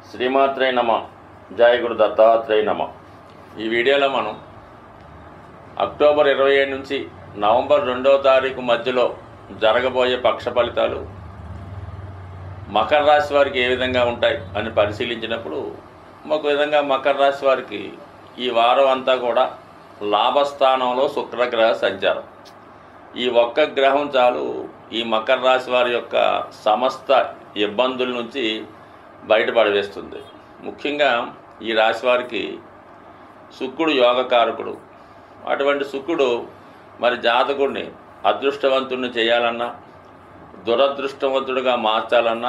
శ్రీమాత్రే నమ జయ గురు దత్తాత్రేయ నమ ఈ వీడియోలో మనం అక్టోబర్ ఇరవై ఏడు నుంచి నవంబర్ రెండవ తారీఖు మధ్యలో జరగబోయే పక్ష ఫలితాలు మకర రాశి వారికి ఏ విధంగా ఉంటాయి అని పరిశీలించినప్పుడు ఒక విధంగా మకర రాశి వారికి ఈ వారం అంతా కూడా లాభస్థానంలో శుక్రగ్రహ సంచారం ఈ ఒక్క గ్రహం చాలు ఈ మకర రాశి వారి యొక్క సమస్త ఇబ్బందుల నుంచి బయటపడవేస్తుంది ముఖ్యంగా ఈ రాశి వారికి శుక్రుడు యోగకారకుడు అటువంటి శుక్రుడు మరి జాతకుడిని అదృష్టవంతుడిని చేయాలన్నా దురదృష్టవంతుడిగా మార్చాలన్నా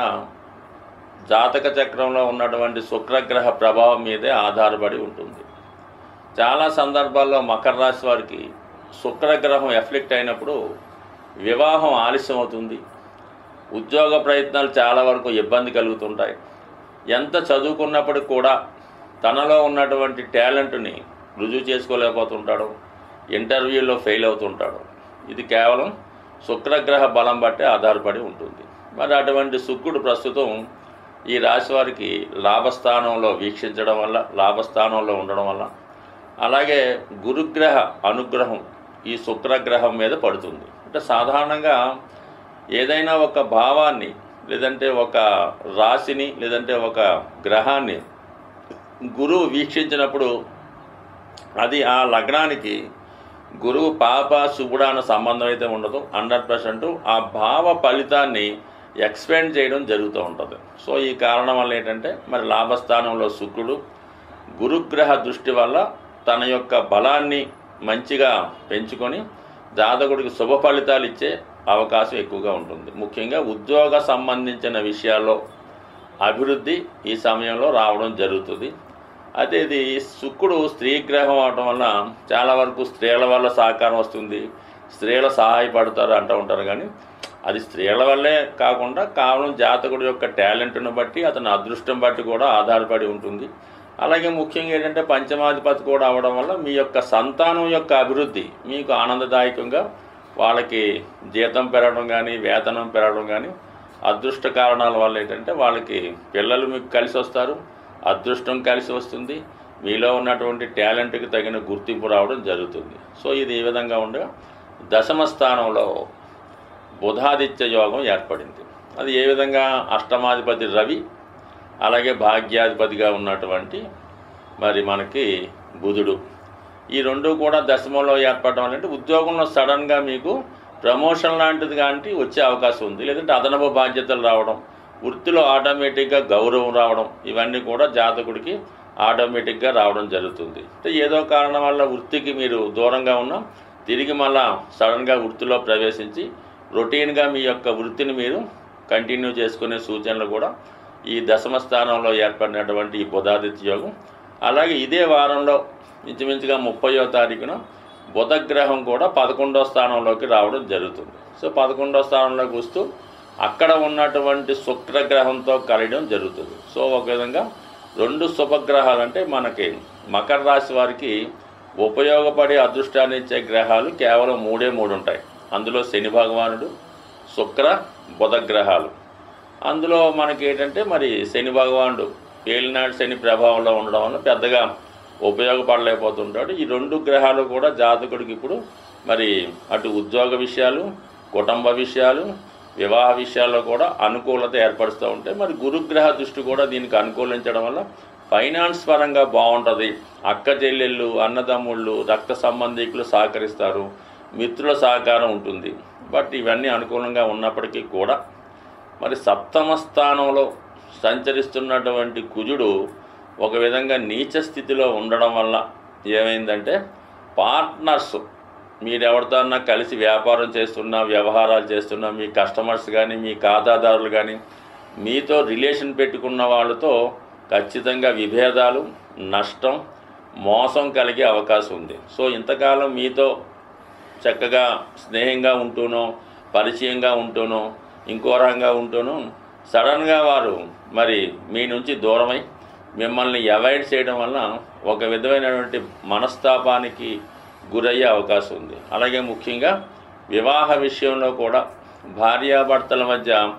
జాతక చక్రంలో ఉన్నటువంటి శుక్రగ్రహ ప్రభావం మీదే ఆధారపడి ఉంటుంది చాలా సందర్భాల్లో మకర రాశి వారికి శుక్రగ్రహం ఎఫ్లెక్ట్ అయినప్పుడు వివాహం ఆలస్యం అవుతుంది ఉద్యోగ ప్రయత్నాలు చాలా వరకు ఇబ్బంది కలుగుతుంటాయి ఎంత చదువుకున్నప్పటికి కూడా తనలో ఉన్నటువంటి టాలెంట్ని రుజువు చేసుకోలేకపోతుంటాడు ఇంటర్వ్యూలో ఫెయిల్ అవుతుంటాడు ఇది కేవలం శుక్రగ్రహ బలం బట్టే ఆధారపడి ఉంటుంది మరి అటువంటి శుక్రుడు ప్రస్తుతం ఈ రాశి వారికి లాభస్థానంలో వీక్షించడం వల్ల లాభస్థానంలో ఉండడం వల్ల అలాగే గురుగ్రహ అనుగ్రహం ఈ శుక్రగ్రహం మీద పడుతుంది అంటే సాధారణంగా ఏదైనా ఒక భావాన్ని లేదంటే ఒక రాశిని లేదంటే ఒక గ్రహాన్ని గురువు వీక్షించినప్పుడు అది ఆ లగ్నానికి గురువు పాప శుభుడు అన్న సంబంధం అయితే ఉండదు హండ్రెడ్ పర్సెంట్ ఆ భావ ఫలితాన్ని ఎక్స్పెండ్ చేయడం జరుగుతూ ఉంటుంది సో ఈ కారణం వల్ల ఏంటంటే మరి లాభస్థానంలో శుక్రుడు గురుగ్రహ దృష్టి వల్ల తన యొక్క బలాన్ని మంచిగా పెంచుకొని జాతకుడికి శుభ ఫలితాలు ఇచ్చే అవకాశం ఎక్కువగా ఉంటుంది ముఖ్యంగా ఉద్యోగ సంబంధించిన విషయాల్లో అభివృద్ధి ఈ సమయంలో రావడం జరుగుతుంది అయితే ఇది శుక్రుడు స్త్రీ గ్రహం అవడం వల్ల చాలా వరకు స్త్రీల వల్ల సహకారం వస్తుంది స్త్రీలు సహాయపడతారు అంటూ ఉంటారు కానీ అది స్త్రీల వల్లే కాకుండా కేవలం జాతకుడి యొక్క టాలెంట్ను బట్టి అతని అదృష్టం బట్టి కూడా ఆధారపడి ఉంటుంది అలాగే ముఖ్యంగా ఏంటంటే పంచమాధిపతి కూడా అవడం వల్ల మీ యొక్క సంతానం యొక్క అభివృద్ధి మీకు ఆనందదాయకంగా వాళ్ళకి జీతం పెరగడం కానీ వేతనం పెరగడం కానీ అదృష్ట కారణాల వల్ల ఏంటంటే వాళ్ళకి పిల్లలు మీకు కలిసి వస్తారు అదృష్టం కలిసి వస్తుంది మీలో ఉన్నటువంటి టాలెంట్కి తగిన గుర్తింపు రావడం జరుగుతుంది సో ఇది ఈ విధంగా ఉండగా దశమ స్థానంలో బుధాదిత్య యోగం ఏర్పడింది అది ఏ విధంగా అష్టమాధిపతి రవి అలాగే భాగ్యాధిపతిగా ఉన్నటువంటి మరి మనకి బుధుడు ఈ రెండు కూడా దశమంలో ఏర్పడడం అంటే ఉద్యోగంలో సడన్గా మీకు ప్రమోషన్ లాంటిది కానీ వచ్చే అవకాశం ఉంది లేదంటే అదనపు బాధ్యతలు రావడం వృత్తిలో ఆటోమేటిక్గా గౌరవం రావడం ఇవన్నీ కూడా జాతకుడికి ఆటోమేటిక్గా రావడం జరుగుతుంది అంటే ఏదో కారణం వల్ల వృత్తికి మీరు దూరంగా ఉన్నా తిరిగి మళ్ళా సడన్గా వృత్తిలో ప్రవేశించి రొటీన్గా మీ యొక్క వృత్తిని మీరు కంటిన్యూ చేసుకునే సూచనలు కూడా ఈ దశమ స్థానంలో ఏర్పడినటువంటి ఈ బుధాదిత్య యోగం అలాగే ఇదే వారంలో ఇంచుమించుగా ముప్పయో తారీఖున బుధగ్రహం కూడా పదకొండో స్థానంలోకి రావడం జరుగుతుంది సో పదకొండో స్థానంలోకి వస్తూ అక్కడ ఉన్నటువంటి శుక్రగ్రహంతో కలయడం జరుగుతుంది సో ఒక విధంగా రెండు శుభగ్రహాలు అంటే మనకి మకర రాశి వారికి ఉపయోగపడే అదృష్టాన్ని ఇచ్చే గ్రహాలు కేవలం మూడే మూడు ఉంటాయి అందులో శని భగవానుడు శుక్ర బుధ గ్రహాలు అందులో మనకి ఏంటంటే మరి శని భగవానుడు ఏలినాడు శని ప్రభావంలో ఉండడం వల్ల పెద్దగా ఉపయోగపడలేకపోతుంటాడు ఈ రెండు గ్రహాలు కూడా జాతకుడికి ఇప్పుడు మరి అటు ఉద్యోగ విషయాలు కుటుంబ విషయాలు వివాహ విషయాల్లో కూడా అనుకూలత ఏర్పరుస్తూ ఉంటాయి మరి గురుగ్రహ దృష్టి కూడా దీనికి అనుకూలించడం వల్ల ఫైనాన్స్ పరంగా బాగుంటుంది అక్క చెల్లెళ్ళు అన్నదమ్ముళ్ళు రక్త సంబంధికులు సహకరిస్తారు మిత్రుల సహకారం ఉంటుంది బట్ ఇవన్నీ అనుకూలంగా ఉన్నప్పటికీ కూడా మరి సప్తమ స్థానంలో సంచరిస్తున్నటువంటి కుజుడు ఒక విధంగా నీచ స్థితిలో ఉండడం వల్ల ఏమైందంటే పార్ట్నర్స్ మీరు ఎవరితోన్నా కలిసి వ్యాపారం చేస్తున్నా వ్యవహారాలు చేస్తున్నా మీ కస్టమర్స్ కానీ మీ ఖాతాదారులు కానీ మీతో రిలేషన్ పెట్టుకున్న వాళ్ళతో ఖచ్చితంగా విభేదాలు నష్టం మోసం కలిగే అవకాశం ఉంది సో ఇంతకాలం మీతో చక్కగా స్నేహంగా ఉంటూనో పరిచయంగా ఉంటూనో ఇంకో రకంగా ఉంటూనో సడన్గా వారు మరి మీ నుంచి దూరమై మిమ్మల్ని అవాయిడ్ చేయడం వల్ల ఒక విధమైనటువంటి మనస్తాపానికి గురయ్యే అవకాశం ఉంది అలాగే ముఖ్యంగా వివాహ విషయంలో కూడా భార్యాభర్తల మధ్య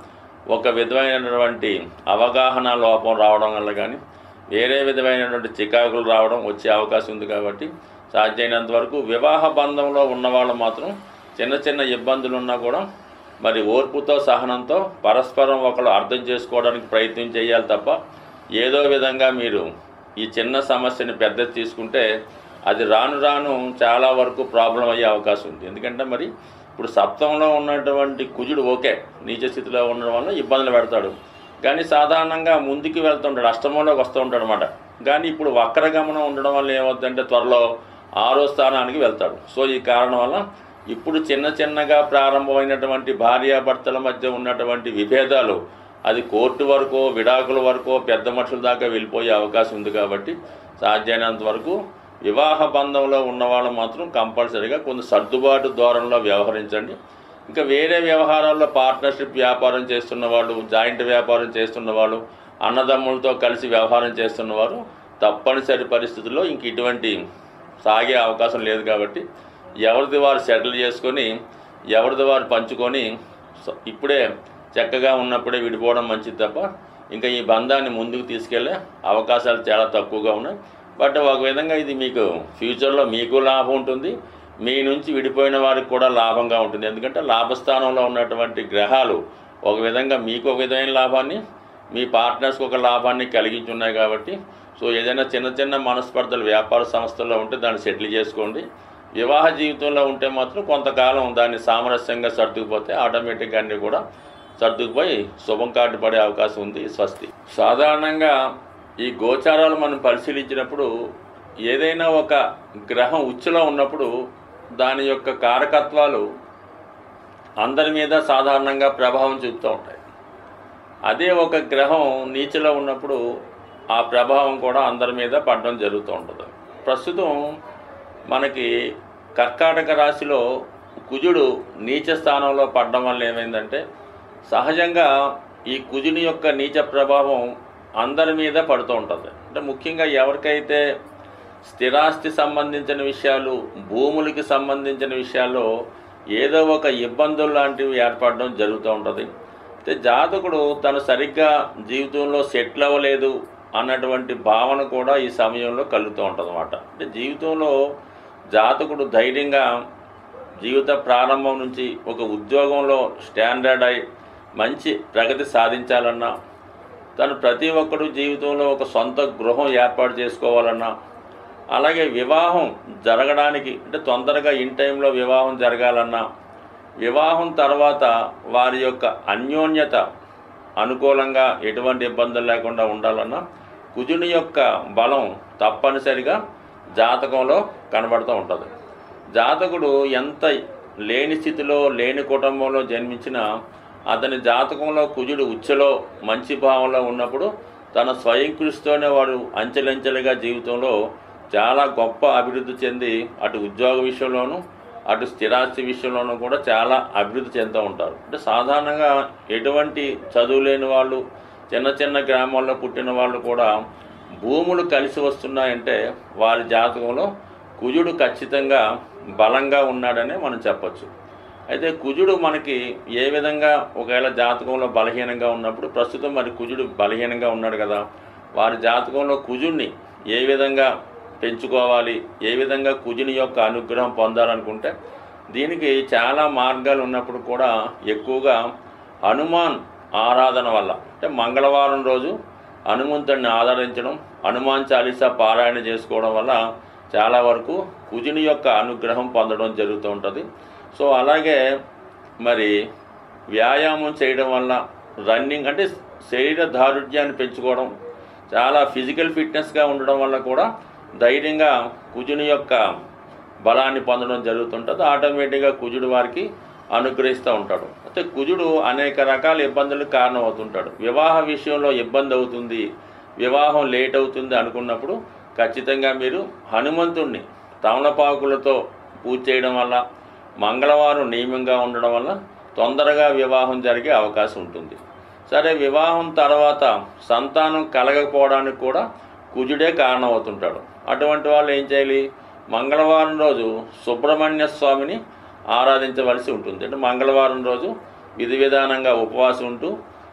ఒక విధమైనటువంటి అవగాహన లోపం రావడం వల్ల కానీ వేరే విధమైనటువంటి చికాకులు రావడం వచ్చే అవకాశం ఉంది కాబట్టి సాధ్యమైనంత వరకు వివాహ బంధంలో ఉన్నవాళ్ళు మాత్రం చిన్న చిన్న ఇబ్బందులు ఉన్నా కూడా మరి ఓర్పుతో సహనంతో పరస్పరం ఒకరు అర్థం చేసుకోవడానికి ప్రయత్నం చేయాలి తప్ప ఏదో విధంగా మీరు ఈ చిన్న సమస్యని పెద్ద తీసుకుంటే అది రాను రాను చాలా వరకు ప్రాబ్లం అయ్యే అవకాశం ఉంది ఎందుకంటే మరి ఇప్పుడు సప్తంలో ఉన్నటువంటి కుజుడు ఓకే నీచ స్థితిలో ఉండడం వల్ల ఇబ్బందులు పెడతాడు కానీ సాధారణంగా ముందుకు వెళ్తుంటాడు అష్టమంలోకి వస్తూ ఉంటాడు అనమాట కానీ ఇప్పుడు వక్రగమనం ఉండడం వల్ల ఏమవుతుందంటే త్వరలో ఆరో స్థానానికి వెళ్తాడు సో ఈ కారణం వల్ల ఇప్పుడు చిన్న చిన్నగా ప్రారంభమైనటువంటి భార్యాభర్తల మధ్య ఉన్నటువంటి విభేదాలు అది కోర్టు వరకు విడాకుల వరకు పెద్ద మనుషుల దాకా వెళ్ళిపోయే అవకాశం ఉంది కాబట్టి సాధ్యమైనంత వరకు వివాహ బంధంలో ఉన్నవాళ్ళు మాత్రం కంపల్సరీగా కొంత సర్దుబాటు ధోరణిలో వ్యవహరించండి ఇంకా వేరే వ్యవహారాల్లో పార్ట్నర్షిప్ వ్యాపారం చేస్తున్న వాళ్ళు జాయింట్ వ్యాపారం చేస్తున్న వాళ్ళు అన్నదమ్ములతో కలిసి వ్యవహారం చేస్తున్నవారు తప్పనిసరి పరిస్థితుల్లో ఇంక ఇటువంటి సాగే అవకాశం లేదు కాబట్టి ఎవరిది వారు సెటిల్ చేసుకొని ఎవరిది వారు పంచుకొని స- ఇప్పుడే చక్కగా ఉన్నప్పుడే విడిపోవడం మంచిది తప్ప ఇంకా ఈ బంధాన్ని ముందుకు తీసుకెళ్లే అవకాశాలు చాలా తక్కువగా ఉన్నాయి బట్ ఒక విధంగా ఇది మీకు ఫ్యూచర్లో మీకు లాభం ఉంటుంది మీ నుంచి విడిపోయిన వారికి కూడా లాభంగా ఉంటుంది ఎందుకంటే లాభస్థానంలో ఉన్నటువంటి గ్రహాలు ఒక విధంగా మీకు ఒక విధమైన లాభాన్ని మీ పార్ట్నర్స్కి ఒక లాభాన్ని కలిగించి ఉన్నాయి కాబట్టి సో ఏదైనా చిన్న చిన్న మనస్పర్ధలు వ్యాపార సంస్థల్లో ఉంటే దాన్ని సెటిల్ చేసుకోండి వివాహ జీవితంలో ఉంటే మాత్రం కొంతకాలం దాన్ని సామరస్యంగా సర్దుకుపోతే ఆటోమేటిక్గా అన్నీ కూడా సర్దుకుపోయి శుభం కార్డు పడే అవకాశం ఉంది స్వస్తి సాధారణంగా ఈ గోచారాలు మనం పరిశీలించినప్పుడు ఏదైనా ఒక గ్రహం ఉచ్చులో ఉన్నప్పుడు దాని యొక్క కారకత్వాలు అందరి మీద సాధారణంగా ప్రభావం చూపుతూ ఉంటాయి అదే ఒక గ్రహం నీచలో ఉన్నప్పుడు ఆ ప్రభావం కూడా అందరి మీద పడడం జరుగుతూ ఉంటుంది ప్రస్తుతం మనకి కర్కాటక రాశిలో కుజుడు నీచ స్థానంలో పడడం వల్ల ఏమైందంటే సహజంగా ఈ కుజుని యొక్క నీచ ప్రభావం అందరి మీద పడుతూ ఉంటుంది అంటే ముఖ్యంగా ఎవరికైతే స్థిరాస్తి సంబంధించిన విషయాలు భూములకి సంబంధించిన విషయాల్లో ఏదో ఒక ఇబ్బందులు లాంటివి ఏర్పడడం జరుగుతూ ఉంటుంది అయితే జాతకుడు తను సరిగ్గా జీవితంలో సెటిల్ అవ్వలేదు అన్నటువంటి భావన కూడా ఈ సమయంలో కలుగుతూ ఉంటుంది అనమాట అంటే జీవితంలో జాతకుడు ధైర్యంగా జీవిత ప్రారంభం నుంచి ఒక ఉద్యోగంలో స్టాండర్డ్ అయి మంచి ప్రగతి సాధించాలన్నా తను ప్రతి ఒక్కడు జీవితంలో ఒక సొంత గృహం ఏర్పాటు చేసుకోవాలన్నా అలాగే వివాహం జరగడానికి అంటే తొందరగా ఇన్ టైంలో వివాహం జరగాలన్నా వివాహం తర్వాత వారి యొక్క అన్యోన్యత అనుకూలంగా ఎటువంటి ఇబ్బందులు లేకుండా ఉండాలన్నా కుజుని యొక్క బలం తప్పనిసరిగా జాతకంలో కనబడుతూ ఉంటుంది జాతకుడు ఎంత లేని స్థితిలో లేని కుటుంబంలో జన్మించినా అతని జాతకంలో కుజుడు ఉచ్చలో మంచి భావంలో ఉన్నప్పుడు తన స్వయం కృషితోనే వాడు అంచెలంచెలుగా జీవితంలో చాలా గొప్ప అభివృద్ధి చెంది అటు ఉద్యోగ విషయంలోనూ అటు స్థిరాస్తి విషయంలోనూ కూడా చాలా అభివృద్ధి చెందుతూ ఉంటారు అంటే సాధారణంగా ఎటువంటి చదువు లేని వాళ్ళు చిన్న చిన్న గ్రామాల్లో పుట్టిన వాళ్ళు కూడా భూములు కలిసి వస్తున్నాయంటే వారి జాతకంలో కుజుడు ఖచ్చితంగా బలంగా ఉన్నాడనే మనం చెప్పొచ్చు అయితే కుజుడు మనకి ఏ విధంగా ఒకవేళ జాతకంలో బలహీనంగా ఉన్నప్పుడు ప్రస్తుతం మరి కుజుడు బలహీనంగా ఉన్నాడు కదా వారి జాతకంలో కుజుడిని ఏ విధంగా పెంచుకోవాలి ఏ విధంగా కుజుని యొక్క అనుగ్రహం పొందాలనుకుంటే దీనికి చాలా మార్గాలు ఉన్నప్పుడు కూడా ఎక్కువగా హనుమాన్ ఆరాధన వల్ల అంటే మంగళవారం రోజు హనుమంతుడిని ఆరాధించడం హనుమాన్ చాలీసా పారాయణ చేసుకోవడం వల్ల చాలా వరకు కుజుని యొక్క అనుగ్రహం పొందడం జరుగుతూ ఉంటుంది సో అలాగే మరి వ్యాయామం చేయడం వల్ల రన్నింగ్ అంటే శరీర దారుఢ్యాన్ని పెంచుకోవడం చాలా ఫిజికల్ ఫిట్నెస్గా ఉండడం వల్ల కూడా ధైర్యంగా కుజుని యొక్క బలాన్ని పొందడం జరుగుతుంటుంది ఆటోమేటిక్గా కుజుడు వారికి అనుగ్రహిస్తూ ఉంటాడు అయితే కుజుడు అనేక రకాల ఇబ్బందులకు కారణమవుతుంటాడు వివాహ విషయంలో ఇబ్బంది అవుతుంది వివాహం లేట్ అవుతుంది అనుకున్నప్పుడు ఖచ్చితంగా మీరు హనుమంతుణ్ణి తమలపాకులతో పూజ చేయడం వల్ల మంగళవారం నియమంగా ఉండడం వల్ల తొందరగా వివాహం జరిగే అవకాశం ఉంటుంది సరే వివాహం తర్వాత సంతానం కలగకపోవడానికి కూడా కుజుడే కారణమవుతుంటాడు అటువంటి వాళ్ళు ఏం చేయాలి మంగళవారం రోజు సుబ్రహ్మణ్య స్వామిని ఆరాధించవలసి ఉంటుంది అంటే మంగళవారం రోజు విధి విధానంగా ఉపవాసం ఉంటూ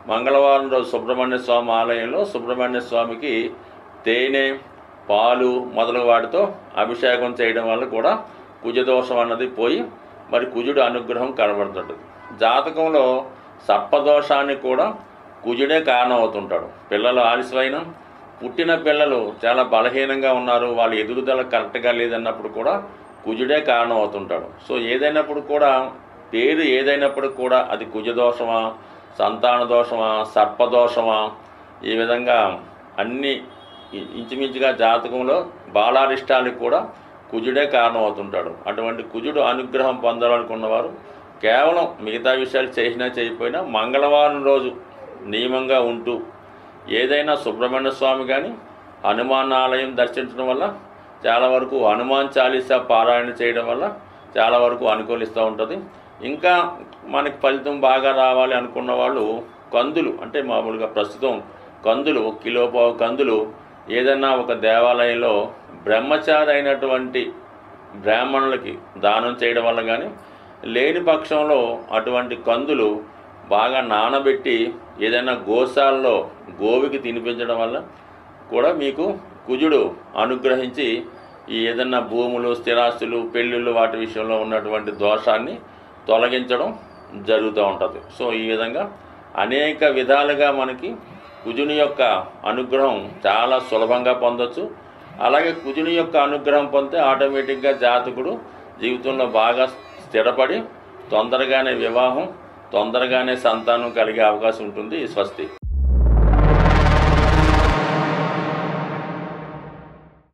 మంగళవారం రోజు సుబ్రహ్మణ్య స్వామి ఆలయంలో సుబ్రహ్మణ్య స్వామికి తేనె పాలు మొదలగు వాటితో అభిషేకం చేయడం వల్ల కూడా కుజదోషం అన్నది పోయి మరి కుజుడు అనుగ్రహం కనబడుతుంటుంది జాతకంలో సర్పదోషానికి కూడా కుజుడే కారణం అవుతుంటాడు పిల్లలు ఆలస్యమైన పుట్టిన పిల్లలు చాలా బలహీనంగా ఉన్నారు వాళ్ళ ఎదుగుదల కరెక్ట్గా లేదన్నప్పుడు కూడా కుజుడే కారణం అవుతుంటాడు సో ఏదైనప్పుడు కూడా పేరు ఏదైనప్పుడు కూడా అది కుజదోషమా సంతాన దోషమా సర్పదోషమా ఈ విధంగా అన్ని ఇ- ఇంచుమించుగా జాతకంలో బాలారిష్టానికి కూడా కుజుడే కారణం అవుతుంటాడు అటువంటి కుజుడు అనుగ్రహం పొందాలనుకున్నవారు కేవలం మిగతా విషయాలు చేసినా చేయకపోయినా మంగళవారం రోజు నియమంగా ఉంటూ ఏదైనా సుబ్రహ్మణ్య స్వామి కానీ హనుమాన్ ఆలయం దర్శించడం వల్ల చాలా వరకు హనుమాన్ చాలీసా పారాయణ చేయడం వల్ల చాలా వరకు అనుకూలిస్తూ ఉంటుంది ఇంకా మనకి ఫలితం బాగా రావాలి అనుకున్న వాళ్ళు కందులు అంటే మామూలుగా ప్రస్తుతం కందులు కిలో పావు కందులు ఏదైనా ఒక దేవాలయంలో బ్రహ్మచారి అయినటువంటి బ్రాహ్మణులకి దానం చేయడం వల్ల కానీ లేని పక్షంలో అటువంటి కందులు బాగా నానబెట్టి ఏదైనా గోశాలలో గోవికి తినిపించడం వల్ల కూడా మీకు కుజుడు అనుగ్రహించి ఈ ఏదైనా భూములు స్థిరాస్తులు పెళ్ళిళ్ళు వాటి విషయంలో ఉన్నటువంటి దోషాన్ని తొలగించడం జరుగుతూ ఉంటుంది సో ఈ విధంగా అనేక విధాలుగా మనకి కుజుని యొక్క అనుగ్రహం చాలా సులభంగా పొందొచ్చు అలాగే కుజుని యొక్క అనుగ్రహం పొందితే ఆటోమేటిక్గా జాతకుడు జీవితంలో బాగా స్థిరపడి తొందరగానే వివాహం తొందరగానే సంతానం కలిగే అవకాశం ఉంటుంది స్వస్తి